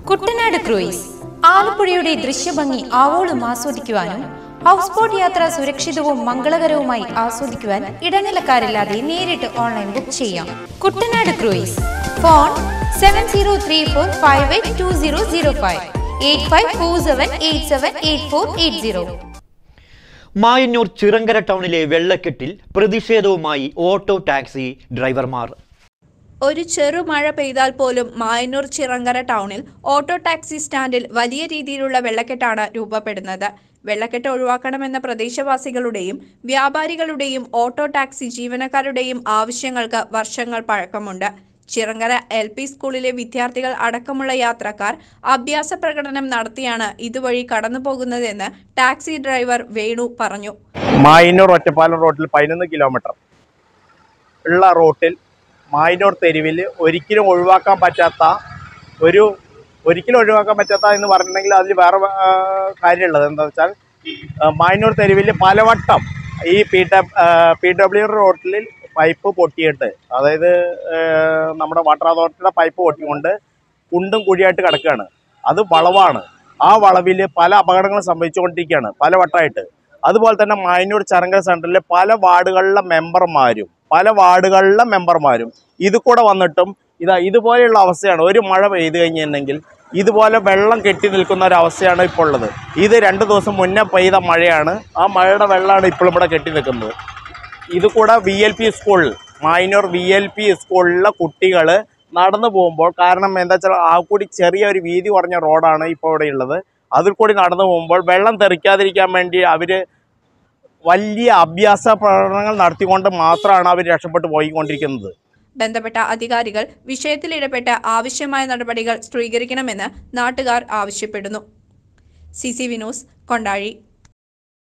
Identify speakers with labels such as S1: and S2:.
S1: Kuttanad cruise ആലപ്പുഴയുടെ ദൃശ്യഭംഗി ആവോളം ആസ്വദിക്കുവാനും house boat യാത്ര സുരക്ഷിതവും മംഗളകരവുമായി ആസ്വദിക്കുവാൻ ഇടനിലക്കാരില്ലാതെ നേരിട്ട് ഓൺലൈൻ ബുക്ക് ചെയ്യാം Kuttanad cruise phone seven zero three four five eight two zero zero five eight five four seven eight seven eight four eight zero
S2: Mayannur Chirangara ടൗണിലെ വെള്ളക്കെട്ടിൽ പ്രതിഷേധവുമായി auto taxi ഡ്രൈവർമാർ
S3: ഒരു ചെറു മഴ പെയ്താൽ പോലും മായന്നൂർ ചിറങ്കര ടൗണിൽ ഓട്ടോ ടാക്സി സ്റ്റാൻഡിൽ വലിയ രീതിയിലുള്ള വെള്ളക്കെട്ടാണ് രൂപപ്പെടുന്നത് വെള്ളക്കെട്ട് ഒഴിവാക്കണമെന്ന പ്രദേശവാസികളുടെയും വ്യാപാരികളുടെയും ഓട്ടോ ടാക്സി ജീവനക്കാരുടെയും ആവശ്യങ്ങൾക്ക് വർഷങ്ങൾ പഴക്കമുണ്ട് ചിറങ്കര എൽ പി സ്കൂളിലെ വിദ്യാർത്ഥികൾ അടക്കമുള്ള യാത്രക്കാർ അഭ്യാസ പ്രകടനം നടത്തിയാണ് ഇതുവഴി കടന്നുപോകുന്നതെന്ന് ടാക്സി ഡ്രൈവർ വേണു പറഞ്ഞു
S4: മായന്നൂർ ഒറ്റപ്പാലം റോഡിൽ പതിനൊന്ന് കിലോമീറ്റർ ഉള്ള റോട്ടിൽ മായന്നൂർ തെരുവിൽ ഒരിക്കലും ഒഴിവാക്കാൻ പറ്റാത്ത ഒരു ഒരിക്കലും ഒഴിവാക്കാൻ പറ്റാത്ത എന്ന് പറഞ്ഞിട്ടുണ്ടെങ്കിൽ അതിൽ വേറെ ആ, കാര്യമുള്ളത് എന്താ വെച്ചാൽ ആ, മായന്നൂർ തെരുവിൽ പലവട്ടം ഈ പി ഡബ് പി ഡബ്ല്യു റോട്ടിൽ പൈപ്പ് പൊട്ടിയിട്ട് അതായത് ആ, നമ്മുടെ വാട്ടർ അതോറിറ്റിയുടെ പൈപ്പ് പൊട്ടിക്കൊണ്ട് കുണ്ടും കുഴിയായിട്ട് കിടക്കുകയാണ് അത് വളവാണ് ആ വളവിൽ പല അപകടങ്ങളും സംഭവിച്ചുകൊണ്ടിരിക്കുകയാണ് പല വട്ടമായിട്ട് അതുപോലെ തന്നെ മായന്നൂർ ചരങ്കര സെൻറ്ററിലെ പല വാർഡുകളിലെ മെമ്പർമാരും പല വാർഡുകളിലെ മെമ്പർമാരും ഇത് കൂടെ വന്നിട്ടും ഇതാ ഇതുപോലെയുള്ള അവസ്ഥയാണ് ഒരു മഴ പെയ്തു കഴിഞ്ഞിട്ടുണ്ടെങ്കിൽ ഇതുപോലെ വെള്ളം കെട്ടി നിൽക്കുന്ന ഒരു അവസ്ഥയാണ് ഇപ്പോൾ ഉള്ളത് ഇത് രണ്ട് ദിവസം മുന്നേ പെയ്ത മഴയാണ് ആ മഴയുടെ വെള്ളമാണ് ഇപ്പോഴും ഇവിടെ കെട്ടി നിൽക്കുന്നത് ഇത് കൂടെ വി എൽ പി സ്കൂളിൽ മായന്നൂർ വി എൽ പി സ്കൂളിലെ കുട്ടികൾ നടന്നു പോകുമ്പോൾ കാരണം എന്താ വെച്ചാൽ ആ കൂടി ചെറിയ ഒരു വീതി കുറഞ്ഞ റോഡാണ് ഇപ്പോൾ ഇവിടെ ഉള്ളത് അതിൽ കൂടി നടന്നു പോകുമ്പോൾ വെള്ളം തെറിക്കാതിരിക്കാൻ വേണ്ടി അവർ വലിയ അഭ്യാസ പ്രകടനങ്ങൾ നടത്തിക്കൊണ്ട് മാത്രമാണ് അവർ രക്ഷപ്പെട്ടു പോയിക്കൊണ്ടിരിക്കുന്നത്
S3: ബന്ധപ്പെട്ട അധികാരികൾ വിഷയത്തിൽ ഇടപെട്ട് ആവശ്യമായ നടപടികൾ സ്വീകരിക്കണമെന്ന് നാട്ടുകാർ ആവശ്യപ്പെടുന്നു സി സി വിനോസ് കൊണ്ടാഴി